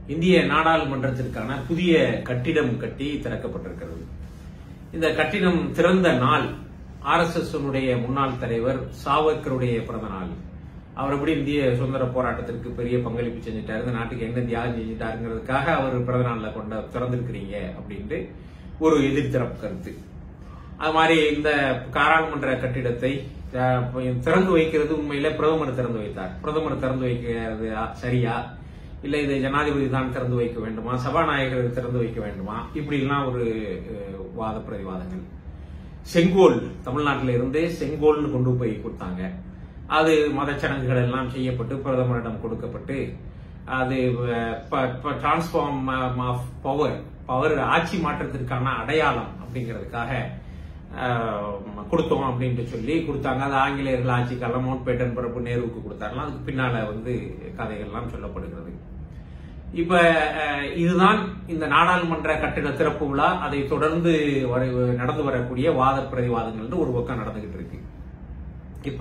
இந்திய நாடாளுமன்றத்திற்கான புதிய கட்டிடம் கட்டி திறக்கப்பட்டிருக்கிறது இந்த கட்டிடம் திறந்த நாள் ஆர்எஸ்எஸ் முன்னாள் தலைவர் சாவர்கருடைய பிறந்த நாள் அவர் எப்படி இந்திய சுதந்திர போராட்டத்திற்கு பெரிய பங்களிப்பு செஞ்சுட்டாரு இந்த நாட்டுக்கு என்ன தியாகம் செஞ்சுட்டாருங்கிறதுக்காக அவர் பிறந்த நாள்ல கொண்ட திறந்திருக்கிறீங்க அப்படின்ட்டு ஒரு எதிர்த்தரப்பு கருத்து அது மாதிரி இந்த பாராளுமன்ற கட்டிடத்தை அஹ், திறந்து வைக்கிறது உண்மையில பிரதமர் திறந்து வைத்தார் பிரதமர் திறந்து வைக்கிறது சரியா இல்ல இதை ஜனாதிபதி தான் திறந்து வைக்க வேண்டுமா சபாநாயகர் திறந்து வைக்க வேண்டுமா இப்படி எல்லாம் ஒரு அஹ், வாத பிரதிவாதங்கள் செங்கோல் தமிழ்நாட்டில இருந்தே செங்கோல்னு கொண்டு போய் கொடுத்தாங்க அது மதச்சடங்குகள் எல்லாம் செய்யப்பட்டு பிரதமரிடம் கொடுக்கப்பட்டு அது டிரான்ஸ்ஃபார்ம் ஆஃப் பவர் பவர் ஆட்சி மாற்றத்திற்கான அடையாளம் அப்படிங்கிறதுக்காக அஹ், கொடுத்தோம் அப்படின்ட்டு சொல்லி கொடுத்தாங்க அது ஆங்கிலேயர்கள் ஆட்சி காலம் மவுண்ட் பேட்டன் பிறப்பு நேருவுக்கு கொடுத்தாங்களாம் அதுக்கு பின்னால வந்து கதைகள்லாம் சொல்லப்படுகிறது இப்ப அஹ், இதுதான் இந்த நாடாளுமன்ற கட்டிட திறப்பு விழா அதை தொடர்ந்து வர- நடந்து வரக்கூடிய வாத பிரதிவாதங்கள் ஒரு பக்கம் நடந்துகிட்டு இருக்கு இப்ப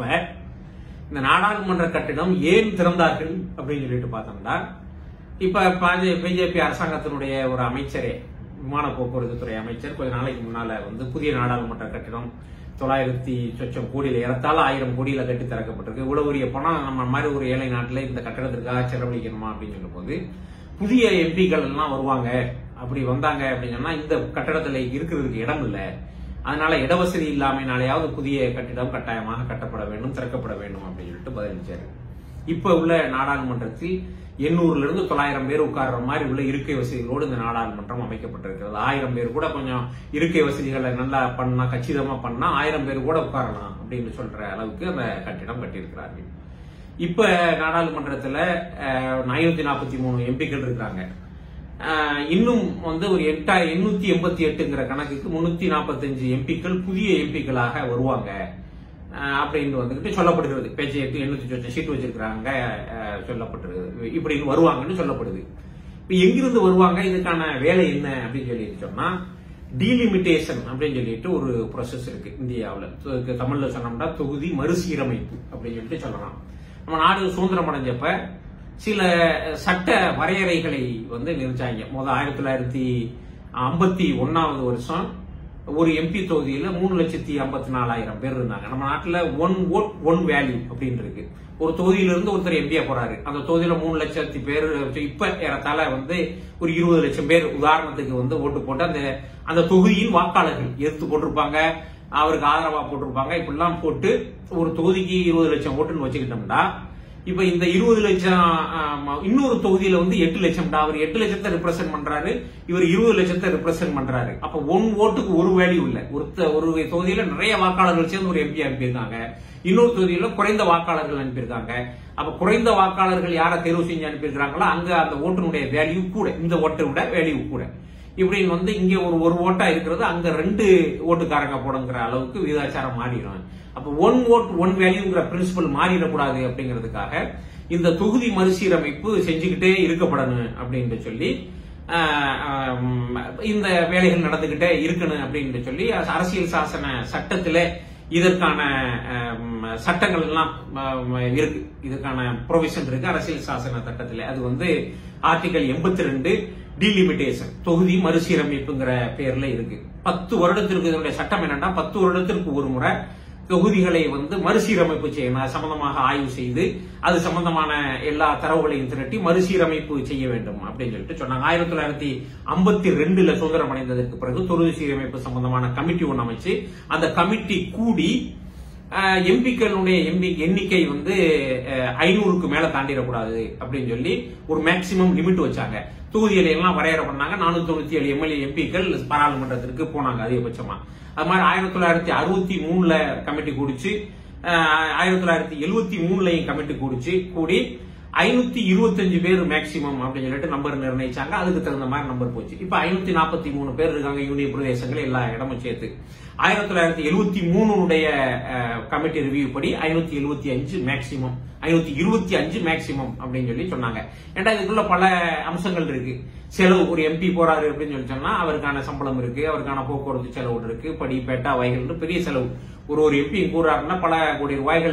இந்த நாடாளுமன்ற கட்டிடம் ஏன் திறந்தார்கள் அப்படின்னு சொல்லிட்டு பார்த்தோம்னா இப்ப பிஜேபி அரசாங்கத்தினுடைய ஒரு அமைச்சரே விமான போக்குவரத்து துறை அமைச்சர் கொஞ்ச நாளைக்கு முன்னால வந்து புதிய நாடாளுமன்ற கட்டிடம் தொள்ளாயிரத்தி சொச்சம் கோடியில ஏறத்தாழ ஆயிரம் கோடியில கட்டி திறக்கப்பட்டிருக்கு இவ்வளவு பெரிய பணம் நம்ம மாதிரி ஒரு ஏழை நாட்டுல இந்த கட்டடத்திற்காக செலவழிக்கணுமா அப்படின்னு சொல்லும்போது புதிய எம்பிக்கள் எல்லாம் வருவாங்க அப்படி வந்தாங்க அப்படின்னு சொன்னா இந்த கட்டடத்துல இருக்கிறதுக்கு இடம் இல்ல அதனால இடவசதி இல்லாமைனாலேயாவது புதிய கட்டிடம் கட்டாயமாக கட்டப்பட வேண்டும் திறக்கப்பட வேண்டும் அப்படின்னு சொல்லிட்டு பதிலளிச்சாரு இப்ப உள்ள நாடாளுமன்றத்தில் எண்ணூறுல இருந்து தொள்ளாயிரம் பேர் உட்கார்ற மாதிரி உள்ள இருக்கை வசதிகளோடு இந்த நாடாளுமன்றம் அமைக்கப்பட்டிருக்கிறது ஆயிரம் பேர் கூட கொஞ்சம் இருக்கை வசதிகளை நல்லா பண்ணா கச்சிதமா பண்ணா ஆயிரம் பேர் கூட உட்காரலாம் அப்படின்னு சொல்ற அளவுக்கு அந்த கட்டிடம் கட்டியிருக்கிறார்கள் இப்ப நாடாளுமன்றத்துல ஐநூத்தி நாற்பத்தி மூணு எம்பிக்கள் இருக்கிறாங்க அஹ், இன்னும் வந்து ஒரு எட்டா எண்ணூத்தி எண்பத்தி எட்டுங்கிற கணக்குக்கு முன்னூத்தி நாற்பத்தஞ்சு எம்பிக்கள் புதிய எம்பிக்களாக வருவாங்க அஹ், அப்படின்னு வந்துகிட்டு சொல்லப்படுகிறது பேச்சு எட்டு எண்ணூத்தி சொச்சம் சீட் வச்சிருக்கிறாங்க அஹ், சொல்லப்பட்டிருக்குது இப்படின்னு வருவாங்கன்னு சொல்லப்படுது இப்ப எங்கிருந்து வருவாங்க இதுக்கான வேலை என்ன அப்படின்னு சொல்லி சொன்னா டீலிமிட்டேஷன் அப்படின்னு சொல்லிட்டு ஒரு ப்ரொசஸ் இருக்கு இந்தியாவில் இதுக்கு தமிழ்ல சொன்னோம்னா தொகுதி மறுசீரமைப்பு அப்படின்னு சொல்லிட்டு சொல்லலாம் நம்ம நாடு சுதந்திரம் அடைஞ்சப்ப சில சட்ட வரையறைகளை வந்து நிறுத்தாங்க முதல் ஆயிரத்தி தொள்ளாயிரத்தி ஐம்பத்தி ஒன்னாவது வருஷம் ஒரு எம்பி தொகுதியில மூணு லட்சத்தி ஐம்பத்தி நாலாயிரம் பேர் இருந்தாங்க நம்ம நாட்டுல ஒன் ஓட் ஒன் வேல்யூ அப்படின்னு இருக்கு ஒரு தொகுதியில இருந்து ஒருத்தர் எம்பியா போறாரு அந்த தொகுதியில மூணு லட்சத்தி பேர் இப்ப ஏறத்தாழ வந்து ஒரு இருபது லட்சம் பேர் உதாரணத்துக்கு வந்து ஓட்டு போட்டு அந்த அந்த தொகுதியின் வாக்காளர்கள் எதிர்த்து போட்டிருப்பாங்க அவருக்கு ஆதரவா போட்டிருப்பாங்க இப்படிலாம் போட்டு ஒரு தொகுதிக்கு இருபது லட்சம் ஓட்டுன்னு வச்சுக்கிட்டோம்னா இப்ப இந்த இருபது லட்சம் ஆமா, இன்னொரு தொகுதியில வந்து எட்டு லட்சம் அவர் எட்டு லட்சத்தை ரிப்ரசென்ட் பண்றாரு இவர் இருபது லட்சத்தை ரிப்ரசென்ட் பண்றாரு அப்ப ஒன் ஓட்டுக்கு ஒரு வேல்யூ இல்ல ஒருத்த ஒரு தொகுதியில நிறைய வாக்காளர்கள் சேர்ந்து ஒரு எம்பி அனுப்பியிருக்காங்க இன்னொரு தொகுதியில குறைந்த வாக்காளர்கள் அனுப்பியிருக்காங்க அப்ப குறைந்த வாக்காளர்கள் யாரை தேர்வு செஞ்சு அனுப்பியிருக்காங்களோ அங்க அந்த ஓட்டினுடைய வேல்யூ கூட இந்த ஓட்டை விட வேல்யூ கூட இப்படின்னு வந்து இங்க ஒரு ஒரு ஓட்டா இருக்கிறது அங்க ரெண்டு ஓட்டுக்காரங்க போடுங்கிற அளவுக்கு விகிதாச்சாரம் மாறிடும் அப்ப ஒன் ஓட் ஒன் வேல்யூங்கிற பிரின்சிபல் மாறிடக்கூடாது அப்படிங்கிறதுக்காக இந்த தொகுதி மறுசீரமைப்பு செஞ்சுக்கிட்டே இருக்கப்படணும் அப்படின்னு சொல்லி ஆஹ், ஆஹ், இந்த வேலைகள் நடந்துகிட்டே இருக்கணும் அப்படின்னு சொல்லி அரசியல் சாசன சட்டத்திலே இதற்கான ஆஹ், சட்டங்கள் எல்லாம் ஆஹ், இருக்கு இதுக்கான ப்ரொவிஷன் இருக்கு அரசியல் சாசன சட்டத்தில் அது வந்து ஆர்டிகல் எண்பத்தி ரெண்டு டீலிமிட்டேஷன் தொகுதி மறுசீரமைப்புங்கிற பேர்ல இருக்கு பத்து வருடத்திற்கு இதனுடைய சட்டம் என்னன்னா பத்து வருடத்திற்கு ஒரு முறை தொகுதிகளை வந்து மறுசீரமைப்பு செய்யணும் அது சம்பந்தமாக ஆய்வு செய்து அது சம்பந்தமான எல்லா தரவுகளையும் திரட்டி மறுசீரமைப்பு செய்ய வேண்டும் அப்படின்னு சொல்லிட்டு சொன்னாங்க ஆயிரத்தி தொள்ளாயிரத்தி ஐம்பத்தி ரெண்டுல சுதந்திரம் அடைந்ததற்கு பிறகு தொகுதி சீரமைப்பு சம்பந்தமான கமிட்டி ஒன்று அமைச்சு அந்த கமிட்டி கூடி எம்பிக்களுடைய எம்பி எண்ணிக்கை வந்து ஐநூறுக்கு மேல தாண்டிடக்கூடாது அப்படின்னு சொல்லி ஒரு மேக்சிமம் லிமிட் வச்சாங்க தொகுதிகளை எல்லாம் வரையறை பண்ணாங்க நானூத்தி தொண்ணூத்தி ஏழு எம்எல்ஏ எம்பிக்கள் பாராளுமன்றத்திற்கு போனாங்க அதிகபட்சமா அது மாதிரி ஆயிரத்தி தொள்ளாயிரத்தி அறுபத்தி மூணுல கமிட்டி கூடிச்சு அஹ், ஆயிரத்தி தொள்ளாயிரத்தி எழுபத்தி மூணுலயும் கமிட்டி கூடிச்சு கூடி ஐநூத்தி இருபத்தஞ்சு பேர் மேக்சிமம் அப்படின்னு சொல்லிட்டு நம்பர் நிர்ணயிச்சாங்க அதுக்கு தகுந்த மாதிரி நம்பர் போச்சு இப்ப ஐநூத்தி நாற்பத்தி மூணு பேர் இருக்காங்க யூனியன் பிரதேசங்கள் எல்லா இடமும் சேர்த்து ஆயிரத்தி தொள்ளாயிரத்தி எழுபத்தி மூணுடைய கமிட்டி ரிவ்யூ படி ஐநூத்தி எழுபத்தி அஞ்சு மேக்சிமம் ஐநூத்தி இருபத்தி அஞ்சு மேக்சிமம் அப்படின்னு சொல்லி சொன்னாங்க ஏன்டா இதுக்குள்ள பல அம்சங்கள் இருக்கு செலவு ஒரு எம்பி போறாரு அப்படின்னு சொல்லி சொன்னா அவருக்கான சம்பளம் இருக்கு அவருக்கான போக்குவரத்து செலவு இருக்கு படி பேட்டா வகைகள் பெரிய செலவு ஒரு ஒரு எம்பி கூறாருன்னா பல கோடி ரூபாய்கள்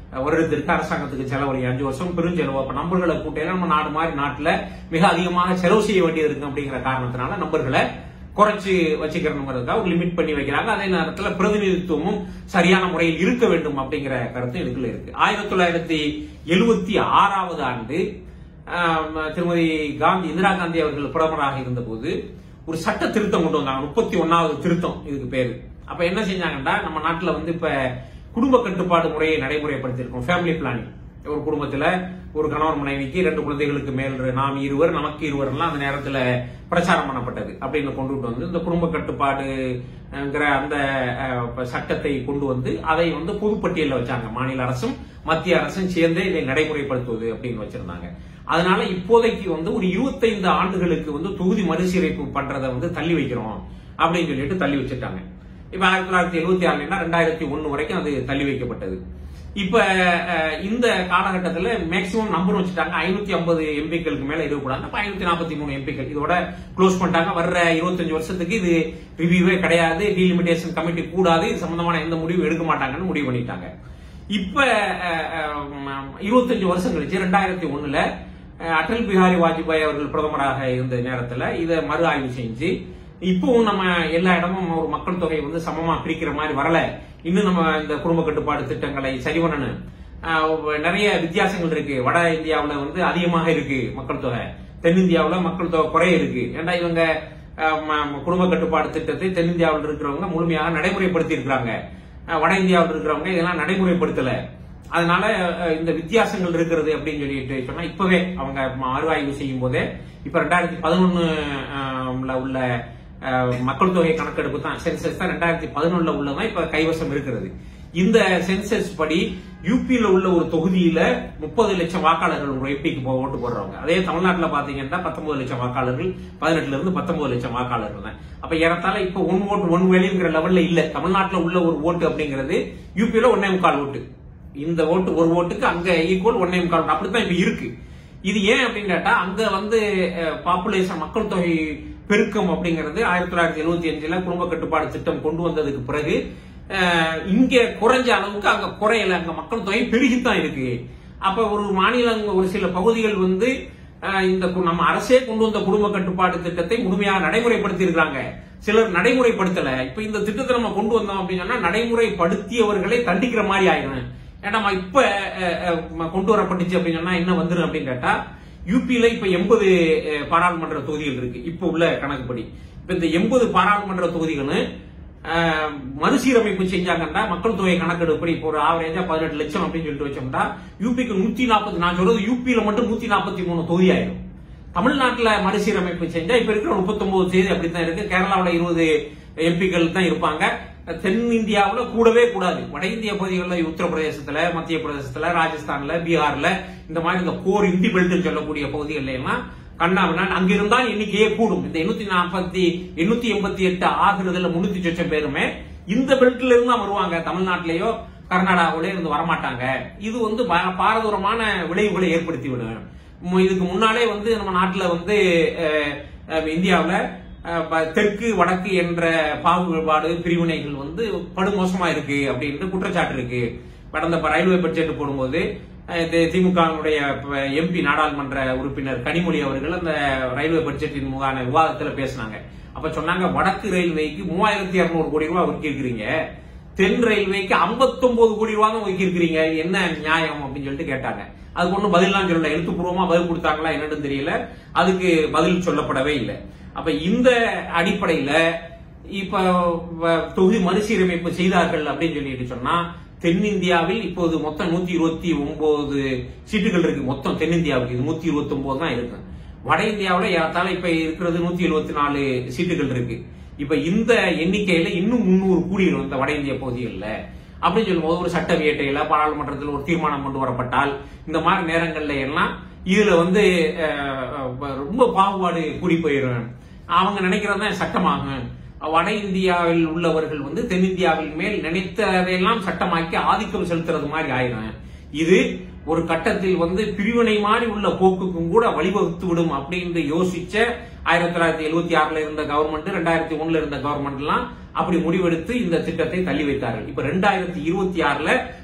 வருடத்திற்கு அரசாங்கத்துக்கு செலவழி அஞ்சு வருஷம் பெருஞ்செலவு அப்ப நம்பர்களை கூட்டையில நம்ம நாடு மாதிரி நாட்டுல மிக அதிகமாக செலவு செய்ய வேண்டியது இருக்கு அப்படிங்கிற காரணத்தினால நம்பர்களை குறைச்சு வச்சுக்கிறதுக்காக ஒரு லிமிட் பண்ணி வைக்கிறாங்க அதே நேரத்தில் பிரதிநிதித்துவமும் சரியான முறையில் இருக்க வேண்டும் அப்படிங்கிற கருத்து இதுக்குள்ள இருக்கு ஆயிரத்தி தொள்ளாயிரத்தி எழுபத்தி ஆறாவது ஆண்டு ஆம், திருமதி காந்தி இந்திரா காந்தி அவர்கள் பிரதமராக இருந்தபோது ஒரு சட்ட திருத்தம் கொண்டு வந்தாங்க முப்பத்தி ஒன்னாவது திருத்தம் இதுக்கு பேரு அப்ப என்ன செஞ்சாங்கன்னா நம்ம நாட்டுல வந்து இப்ப குடும்ப கட்டுப்பாடு முறையை நடைமுறைப்படுத்தியிருக்கோம் ஃபேமிலி பிளானிங் ஒரு குடும்பத்துல ஒரு கணவன் மனைவிக்கு ரெண்டு குழந்தைகளுக்கு மேல் நாம் இருவர் நமக்கு இருவர்லாம் அந்த நேரத்துல பிரச்சாரம் பண்ணப்பட்டது அப்படின்னு கொண்டுட்டு வந்து இந்த குடும்ப கட்டுப்பாடுங்கிற அந்த அஹ், சட்டத்தை கொண்டு வந்து அதை வந்து பொதுப்பட்டியலில் வச்சாங்க மாநில அரசும் மத்திய அரசும் சேர்ந்து இதை நடைமுறைப்படுத்துவது அப்படின்னு வச்சிருந்தாங்க அதனால இப்போதைக்கு வந்து ஒரு இருபத்தைந்து ஆண்டுகளுக்கு வந்து தொகுதி மறுசீரமைப்பு பண்றதை வந்து தள்ளி வைக்கிறோம் அப்படின்னு சொல்லிட்டு தள்ளி வச்சிட்டாங்க இப்ப ஆயிரத்தி தொள்ளாயிரத்தி எழுபத்தி ஆறுல ரெண்டாயிரத்தி ஒன்னு வரைக்கும் அது தள்ளி வைக்கப்பட்டது இப்ப அஹ், இந்த காலகட்டத்தில் மேக்சிமம் நம்பர் வச்சுட்டாங்க ஐநூத்தி ஐம்பது எம்பிக்களுக்கு மேல இருக்கக்கூடாது அப்ப ஐநூத்தி நாற்பத்தி மூணு எம்பிக்கள் இதோட க்ளோஸ் பண்ணிட்டாங்க வர்ற இருபத்தஞ்சு வருஷத்துக்கு இது ரிவ்யூவே கிடையாது டீலிமிட்டேஷன் கமிட்டி கூடாது இது சம்பந்தமான எந்த முடிவும் எடுக்க மாட்டாங்கன்னு முடிவு பண்ணிட்டாங்க இப்ப அஹ், அஹ், இருபத்தஞ்சு வருஷம் கழிச்சு ரெண்டாயிரத்தி ஒண்ணுல அஹ், அடல் பிஹாரி வாஜ்பாய் அவர்கள் பிரதமராக இருந்த நேரத்துல இதை மறு ஆய்வு செஞ்சு இப்பவும் நம்ம எல்லா இடமும் ஒரு மக்கள் தொகை வந்து சமமா பிரிக்கிற மாதிரி வரல இன்னும் நம்ம இந்த குடும்ப கட்டுப்பாடு திட்டங்களை சரி பண்ணணும் ஆஹ் நிறைய வித்தியாசங்கள் இருக்கு வட இந்தியாவுல வந்து அதிகமாக இருக்கு மக்கள் தொகை தென்னிந்தியாவுல மக்கள் தொகை குறைய இருக்கு ஏன்டா இவங்க ஆஹ் ம- ம- குடும்ப கட்டுப்பாடு திட்டத்தை தென்னிந்தியாவில் இருக்கிறவங்க முழுமையாக நடைமுறைப்படுத்தி இருக்கிறாங்க வட இந்தியாவில் இருக்கிறவங்க இதெல்லாம் நடைமுறைப்படுத்தல அதனால அஹ், இந்த வித்தியாசங்கள் இருக்கிறது அப்படின்னு சொல்லிட்டு சொன்னா இப்பவே அவங்க மறுஆய்வு செய்யும் போதே இப்ப ரெண்டாயிரத்தி பதினொன்னுல உள்ள அஹ், மக்கள் தொகை கணக்கெடுப்பு தான் சென்சஸ் தான் ரெண்டாயிரத்தி பதினொன்னுல உள்ளதான் இப்ப கைவசம் இருக்கிறது இந்த சென்சஸ் படி யூபியில உள்ள ஒரு தொகுதியில முப்பது லட்சம் வாக்காளர்கள் ஒரு எம்பிக்கு போ- ஓட்டு போடுறவங்க அதே தமிழ்நாட்டுல பாத்தீங்கன்னா பத்தொன்பது லட்சம் வாக்காளர்கள் பதினெட்டுல இருந்து பத்தொன்பது லட்சம் வாக்காளர்கள் தான் அப்ப ஏறத்தாழ இப்ப ஒன் ஓட்டு ஒன் வேலைங்கிற லெவல்ல இல்ல தமிழ்நாட்டுல உள்ள ஒரு ஓட்டு அப்படிங்கிறது யூபியில ஒன்னே முக்கால் ஓட்டு இந்த ஓட்டு ஒரு ஓட்டுக்கு அங்க ஈக்குவல் ஒன்னே முக்கால் ஓட்டு அப்படித்தான் இப்ப இருக்கு இது ஏன் அப்படின்னு கேட்டா அங்க வந்து பாப்புலேஷன் மக்கள் தொகை பெருக்கம் அப்படிங்கிறது ஆயிரத்தி தொள்ளாயிரத்தி எழுபத்தி அஞ்சுல குடும்ப கட்டுப்பாடு திட்டம் கொண்டு வந்ததுக்கு பிறகு அஹ், இங்க குறைஞ்ச அளவுக்கு அங்க குறையல அங்க மக்கள் தொகை பெருகித்தான் இருக்கு அப்ப ஒரு மாநிலம் ஒரு சில பகுதிகள் வந்து அஹ், இந்த கு- நம்ம அரசே கொண்டு வந்த குடும்ப கட்டுப்பாடு திட்டத்தை முழுமையாக நடைமுறைப்படுத்தி இருக்காங்க சிலர் நடைமுறைப்படுத்தல இப்ப இந்த திட்டத்தை நம்ம கொண்டு வந்தோம் அப்படின்னு சொன்னா நடைமுறைப்படுத்தியவர்களை தண்டிக்கிற மாதிரி ஆயிடும் ஏன்னா இப்ப அஹ், அஹ், ம- கொண்டு வரப்பட்டுச்சு அப்படின்னு சொன்னா என்ன வந்துரும் அப்படின்னு கேட்டா யூபியில இப்ப எண்பது பாராளுமன்ற தொகுதிகள் இருக்கு இப்ப உள்ள கணக்குப்படி இப்ப இந்த எண்பது பாராளுமன்ற தொகுதிகளும் அஹ், மறுசீரமைப்பு செஞ்சாங்கன்னா மக்கள் தொகை கணக்கெடுப்படி இப்போ ஒரு ஆவரேஜா பதினெட்டு லட்சம் அப்படின்னு சொல்லிட்டு வச்சோம்னா யூபிக்கு நூத்தி நாற்பது நான் சொல்றது யூபியில மட்டும் நூத்தி நாற்பத்தி மூணு தொகுதி ஆயிரும் தமிழ்நாட்டுல மறுசீரமைப்பு செஞ்சா இப்ப இருக்கிற 39 தேதி அப்படித்தான் இருக்கு கேரளாவுல இருபது எம்பிக்கள் தான் இருப்பாங்க தென் இந்தியாவுல கூடவே கூடாது வட இந்திய பகுதிகளில் உத்தரப்பிரதேசத்துல மத்திய பிரதேசத்துல ராஜஸ்தான்ல பீகார்ல இந்த மாதிரி இந்த கோர் இந்தி பெல்ட் சொல்லக்கூடிய பகுதிகள்ல எல்லாம் கண்ணாவினா அங்க இருந்தால் எண்ணிக்கையே கூடும் இந்த எண்ணூத்தி நாற்பத்தி எண்ணூத்தி எண்பத்தி எட்டு ஆகுறதுல முன்னூத்தி சொச்சம் பேருமே இந்த பெல்ட்ல இருந்து தான் வருவாங்க தமிழ்நாட்டிலேயோ கர்நாடகாவிலே இருந்து வரமாட்டாங்க இது வந்து பா- பாரதூரமான விளைவுகளை ஏற்படுத்தி விடும் மு- இதுக்கு முன்னாலே வந்து நம்ம நாட்டுல வந்து அஹ், அஹ், இந்தியாவுல அஹ், ப- தெற்கு வடக்கு என்ற பாகுபாடு பிரிவினைகள் வந்து படுமோசமா இருக்கு அப்படின்ட்டு குற்றச்சாட்டு இருக்கு கடந்த இப்ப ரயில்வே பட்ஜெட் போடும்போது திமுகவுடைய எம்பி நாடாளுமன்ற உறுப்பினர் கனிமொழி அவர்கள் அந்த ரயில்வே பட்ஜெட்டின் முகான விவாதத்துல பேசினாங்க அப்ப சொன்னாங்க வடக்கு ரயில்வேக்கு மூவாயிரத்தி இருநூறு கோடி ரூபாய் ஒதுக்கி இருக்கிறீங்க தென் ரயில்வேக்கு 59 கோடி ரூபாய் தான் ஒதுக்கி இருக்கிறீங்க இது என்ன நியாயம் அப்படின்னு சொல்லிட்டு கேட்டாங்க அதுக்கு ஒன்றும் பதிலாம் சொல்லல எழுத்துப்பூர்வமா பதில் கொடுத்தாங்களா என்னன்னு தெரியல அதுக்கு பதில் சொல்லப்படவே இல்லை அப்ப இந்த அடிப்படையில இப்ப வ- தொகுதி மறுசீரமைப்பு செய்தார்கள் அப்படின்னு சொல்லிட்டு சொன்னா தென்னிந்தியாவில் இப்போது மொத்தம் நூத்தி இருபத்தி ஒன்பது சீட்டுகள் இருக்கு மொத்தம் தென்னிந்தியாவுக்கு இது நூத்தி இருபத்தி ஒன்பது தான் இருக்கு வட இந்தியாவுல ஏறத்தாழ இப்ப இருக்கிறது நூத்தி எழுபத்தி நாலு சீட்டுகள் இருக்கு இப்ப இந்த எண்ணிக்கையில இன்னும் முன்னூறு கூடிரும் இந்த வட இந்திய பகுதிகளில் அப்படின்னு சொல்லும்போது ஒரு சட்ட வியட்டையில பாராளுமன்றத்தில் ஒரு தீர்மானம் கொண்டு வரப்பட்டால் இந்த மாதிரி நேரங்கள்ல எல்லாம் இதுல வந்து அஹ், அஹ், ரொம்ப பாகுபாடு கூடி போயிடும் அவங்க நினைக்கிறதுதான் சட்டமாகும் வட இந்தியாவில் உள்ளவர்கள் வந்து தென்னிந்தியாவில் மேல் நினைத்ததையெல்லாம் சட்டமாக்கி ஆதிக்கம் செலுத்துறது மாதிரி ஆயிரும் இது ஒரு கட்டத்தில் வந்து பிரிவினை மாதிரி உள்ள போக்குக்கும் கூட வழிவகுத்து விடும் அப்படின்னு யோசிச்ச ஆயிரத்தி தொள்ளாயிரத்தி எழுபத்தி ஆறுல இருந்த கவர்மெண்ட் ரெண்டாயிரத்தி ஒண்ணுல இருந்த கவர்மெண்ட் எல்லாம் அப்படி முடிவெடுத்து இந்த திட்டத்தை தள்ளி வைத்தார்கள் இப்ப ரெண்டாயிரத்தி இருபத்தி ஆறுல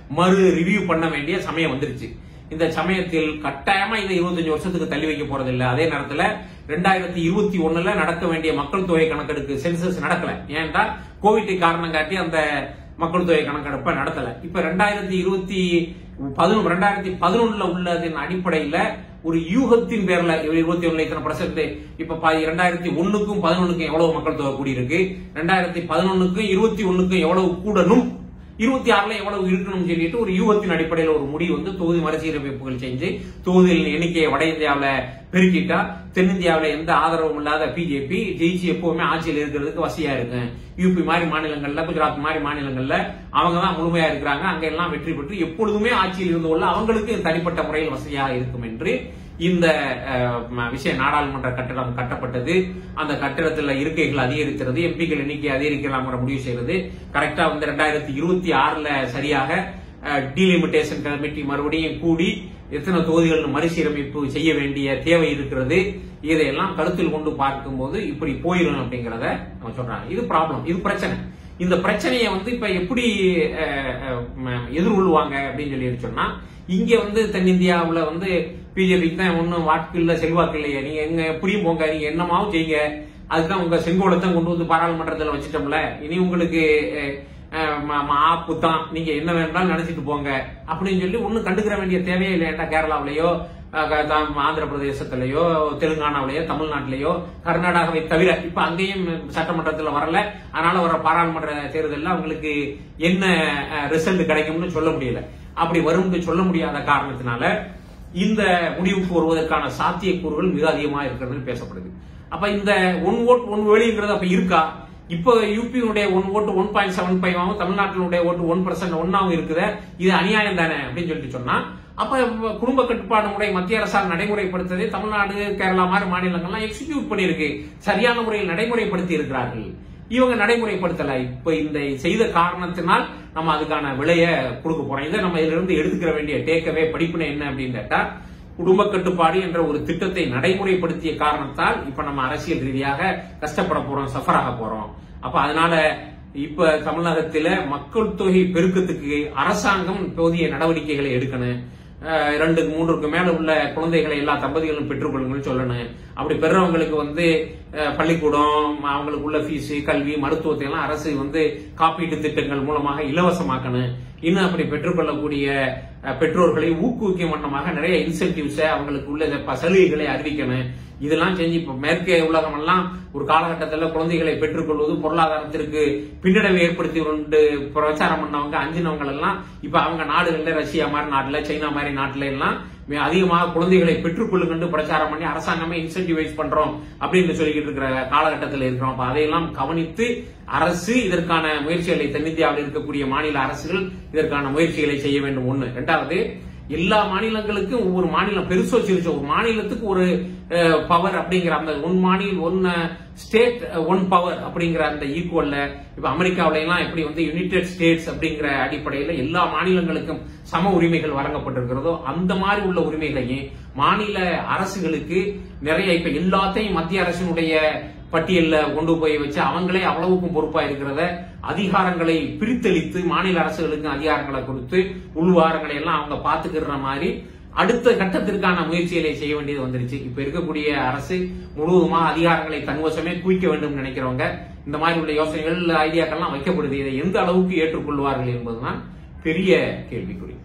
மறு ரிவ்யூ பண்ண வேண்டிய சமயம் வந்துருச்சு இந்த சமயத்தில் கட்டாயமா இதை இருபத்தஞ்சு வருஷத்துக்கு தள்ளி வைக்க போறதில்லை அதே நேரத்துல ரெண்டாயிரத்தி இருபத்தி ஒண்ணுல நடக்க வேண்டிய மக்கள் தொகை கணக்கெடுப்பு சென்சஸ் நடக்கல ஏன்டா கோவிட் காரணம் காட்டி அந்த மக்கள் தொகை கணக்கெடுப்பை நடத்தல இப்ப ரெண்டாயிரத்தி இருபத்தி பதினொன்று ரெண்டாயிரத்தி பதினொன்னுல உள்ளதின் அடிப்படையில ஒரு யூகத்தின் பேர்ல இருபத்தி ஒண்ணுல இத்தனை பர்சன்ட் இப்ப ப- ரெண்டாயிரத்தி ஒண்ணுக்கும் பதினொன்னுக்கும் எவ்வளவு மக்கள் தொகை கூடியிருக்கு ரெண்டாயிரத்தி பதினொன்னுக்கும் இருபத்தி ஒண்ணுக்கும் எவ்வளவு கூடணும் இருபத்தி ஆறுல எவ்வளவு இருக்கணும்னு சொல்லிட்டு ஒரு யூகத்தின் அடிப்படையில் ஒரு முடிவு வந்து தொகுதி மறுசீரமைப்புகள் செஞ்சு தொகுதிகளின் எண்ணிக்கையை வட இந்தியாவுல பெருக்கிட்டா தென்னிந்தியாவுல எந்த ஆதரவும் இல்லாத பிஜேபி ஜெயிச்சு எப்பவுமே ஆட்சியில் இருக்கிறதுக்கு வசதியா இருக்கு யூபி மாதிரி மாநிலங்கள்ல குஜராத் மாதிரி மாநிலங்கள்ல அவங்க தான் முழுமையா இருக்கிறாங்க அங்க எல்லாம் வெற்றி பெற்று எப்பொழுதுமே ஆட்சியில் இருந்து கொள்ள அவங்களுக்கு தனிப்பட்ட முறையில் வசதியாக இருக்கும் என்று இந்த அஹ், ம- விஷய நாடாளுமன்ற கட்டடம் கட்டப்பட்டது அந்த கட்டிடத்துல இருக்கைகள் அதிகரிக்கிறது எம்பிக்கள் எண்ணிக்கை அதிகரிக்கலாம்ங்கிற முடிவு செய்யறது கரெக்டா வந்து ரெண்டாயிரத்தி இருபத்தி ஆறுல சரியாக டீலிமிட்டேஷன் கமிட்டி மறுபடியும் கூடி எத்தனை தொகுதிகள் மறுசீரமைப்பு செய்ய வேண்டிய தேவை இருக்கிறது இதையெல்லாம் கருத்தில் கொண்டு பார்க்கும்போது இப்படி போயிடும் அப்படிங்கறத நம்ம சொல்றாங்க இது ப்ராப்ளம் இது பிரச்சனை இந்த பிரச்சனையை வந்து இப்ப எப்படி அஹ், அஹ், ம- எதிர்கொள்வாங்க அப்படின்னு சொல்லி சொன்னா இங்க வந்து தென்னிந்தியாவுல வந்து பிஜேபிக்கு தான் ஒன்னும் வாக்கு இல்ல செல்வாக்கு இல்லையே நீங்க எங்க எப்படியும் போங்க நீங்க என்னமாவும் செய்யுங்க அதுதான் உங்க செங்கோலத்தான் கொண்டு வந்து பாராளுமன்றத்துல வச்சுட்டோம்ல இனி உங்களுக்கு அஹ், அஹ், ம- ம- ஆப்பு தான் நீங்க என்ன வேண்டாலும் நினைச்சிட்டு போங்க அப்படின்னு சொல்லி ஒன்னும் கண்டுக்கிற வேண்டிய தேவையே இல்லை ஏன்டா கேரளாவிலேயோ அஹ், க- தாம் ஆந்திர பிரதேசத்திலேயோ தெலுங்கானாவிலேயோ தமிழ்நாட்டிலேயோ கர்நாடகாவை தவிர இப்ப அங்கேயும் சட்டமன்றத்துல வரல அதனால வர பாராளுமன்ற தேர்தலில் அவங்களுக்கு என்ன ரிசல்ட் கிடைக்கும்னு சொல்ல முடியல அப்படி வரும்னு சொல்ல முடியாத காரணத்தினால இந்த முடிவுக்கு வருவதற்கான சாத்தியக்கூறுகள் மிக அதிகமா இருக்கிறது பேசப்படுது அப்ப இந்த ஒன் ஓட் ஒன் வெளிங்கிறது அப்ப இருக்கா இப்ப யூபியினுடைய one vote one point seven five ஆகும் தமிழ்நாட்டினுடைய ஓட்டு ஒன் பர்சன்ட் ஒன்னாவும் இருக்குது இது அநியாயம் தானே அப்படின்னு சொல்லிட்டு சொன்னா அப்ப குடும்ப கட்டுப்பாடு முறை மத்திய அரசால் நடைமுறைப்படுத்ததை தமிழ்நாடு கேரளா மாதிரி மாநிலங்கள்லாம் எக்ஸிக்யூட் பண்ணியிருக்கு சரியான முறையில் நடைமுறைப்படுத்தி இருக்கிறார்கள் இவங்க நடைமுறைப்படுத்தல இப்ப இந்த செய்த காரணத்தினால் நம்ம அதுக்கான விலையை கொடுக்க போறோம் இதை நம்ம இதுல இருந்து எடுத்துக்கிற வேண்டிய டேக்கவே படிப்பினை என்ன அப்படின்னு கேட்டா குடும்ப கட்டுப்பாடு என்ற ஒரு திட்டத்தை நடைமுறைப்படுத்திய காரணத்தால் இப்ப நம்ம அரசியல் ரீதியாக கஷ்டப்பட போறோம் சஃபர் ஆக போறோம் அப்ப அதனால இப்ப தமிழகத்தில மக்கள் தொகை பெருக்கத்துக்கு அரசாங்கம் போதிய நடவடிக்கைகளை எடுக்கணும் அஹ் இரண்டு மூன்றுக்கு மேல உள்ள குழந்தைகளை எல்லா தம்பதிகளும் பெற்றுக்கொள்ளுங்கன்னு சொல்லணும் அப்படி பெறவங்களுக்கு வந்து அஹ், பள்ளிக்கூடம் அவங்களுக்கு உள்ள ஃபீஸ் கல்வி மருத்துவத்தை எல்லாம் அரசு வந்து காப்பீட்டு திட்டங்கள் மூலமாக இலவசமாக்கணும் இன்னும் அப்படி பெற்றுக்கொள்ளக்கூடிய அஹ், பெற்றோர்களை ஊக்குவிக்கும் வண்ணமாக நிறைய இன்சென்டிவ்ஸை அவங்களுக்கு உள்ள ப- சலுகைகளை அறிவிக்கணும் இதெல்லாம் செஞ்சு இப்ப மேற்கே உலகம் எல்லாம் ஒரு காலகட்டத்தில் குழந்தைகளை பெற்றுக்கொள்வது பொருளாதாரத்திற்கு பின்னடைவை ஏற்படுத்தி கொண்டு பிரச்சாரம் பண்ணவங்க அஞ்சினவங்க எல்லாம் இப்ப அவங்க நாடுகள்ல ரஷ்யா மாதிரி நாட்டுல சைனா மாதிரி நாட்டுல எல்லாம் மிக அதிகமாக குழந்தைகளை பெற்றுக்கொள்ளுங்கன்னு பிரச்சாரம் பண்ணி அரசாங்கமே இன்சென்டிவைஸ் பண்றோம் அப்படின்னு சொல்லிக்கிட்டு இருக்கிற காலகட்டத்தில் இருக்கிறோம் அப்ப அதையெல்லாம் கவனித்து அரசு இதற்கான முயற்சிகளை தென்னிந்தியாவில் இருக்கக்கூடிய மாநில அரசுகள் இதற்கான முயற்சிகளை செய்ய வேண்டும் ஒண்ணு ரெண்டாவது எல்லா மாநிலங்களுக்கும் ஒவ்வொரு மாநிலம் பெருசோ சிறுசோ ஒரு மாநிலத்துக்கு ஒரு பவர் அப்படிங்கிற அந்த ஒன் மாநில ஒன் ஸ்டேட் ஒன் பவர் அப்படிங்கிற அந்த ஈக்குவல்ல இப்ப அமெரிக்காவில எல்லாம் எப்படி வந்து யுனைடெட் ஸ்டேட்ஸ் அப்படிங்கிற அடிப்படையில எல்லா மாநிலங்களுக்கும் சம உரிமைகள் வழங்கப்பட்டிருக்கிறதோ அந்த மாதிரி உள்ள உரிமைகளையும் மாநில அரசுகளுக்கு நிறைய இப்ப எல்லாத்தையும் மத்திய அரசினுடைய பட்டியல்ல கொண்டு போய் வச்சு அவங்களே அவ்வளவுக்கும் பொறுப்பா இருக்கிறத அதிகாரங்களை பிரித்தளித்து மாநில அரசுகளுக்கு அதிகாரங்களை கொடுத்து உள்வாரங்களை எல்லாம் அவங்க பாத்துக்கிற மாதிரி அடுத்த கட்டத்திற்கான முயற்சிகளை செய்ய வேண்டியது வந்துருச்சு இப்ப இருக்கக்கூடிய அரசு முழுவதுமா அதிகாரங்களை தன்வசமே குவிக்க வேண்டும் நினைக்கிறவங்க இந்த மாதிரி உள்ள யோசனைகள் ஐடியாக்கள்லாம் வைக்கப்படுது இதை எந்த அளவுக்கு ஏற்றுக்கொள்வார்கள் என்பதுதான் பெரிய கேள்விக்குறி